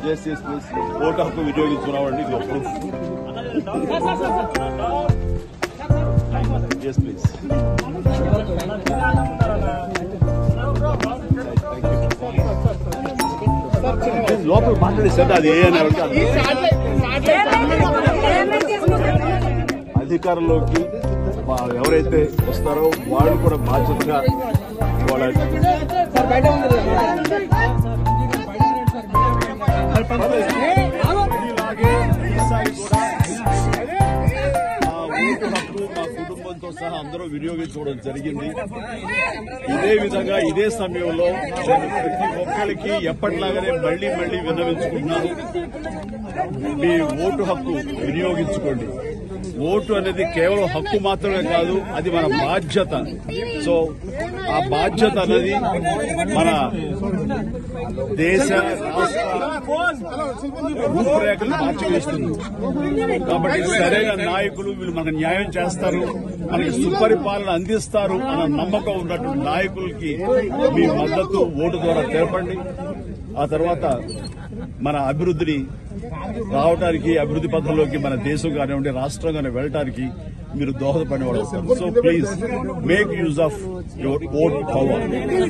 Yes yes please vote హక్కు వినియోగించుకున్నామండి ఇది proof yes please లోపల మాట్లాడేసారు అది ఏ అని ఎవరికి అర్థం అధికారంలోకి వా- ఎవరైతే వస్తారో వాళ్ళు కూడా బాధ్యతగా వాళ్ళ ఇలాగే ఈసారి కూడా ఆ ఓటు హక్కు మా కుటుంబంతో సహా అందరూ వినియోగించుకోవడం జరిగింది ఇదే విధంగా ఇదే సమయంలో నేను ప్రతి ఒక్కరికి ఎప్పటిలాగానే మళ్లీ మళ్లీ విన్నవించుకుంటున్నాను మీ ఓటు హక్కు వినియోగించుకోండి ఓటు అనేది కేవలం హక్కు మాత్రమే కాదు అది మన బాధ్యత సో ఆ బాధ్యత అనేది మన దేశ రాష్ట్ర రూపురేఖలు మార్చివేస్తుంది కాబట్టి సరైన నాయకులు వీళ్ళు మనకు న్యాయం చేస్తారు మనకి సుపరిపాలన అందిస్తారు అన్న నమ్మకం ఉన్నటువంటి నాయకులకి మీ మద్దతు ఓటు ద్వారా తెలపండి ఆ తర్వాత మన అభివృద్ధిని రావడానికి అభివృద్ధి పథంలోకి మన దేశం కానివ్వండి రాష్ట్రం కానీ వెళ్ళటానికి మీరు దోహదపడినవాడు అవుతారు so please make use of your vote power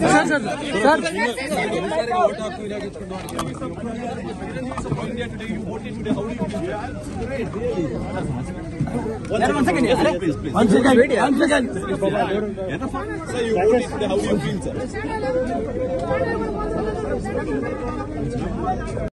please please One second. One second. Sir, you voted today. How do you feel, sir?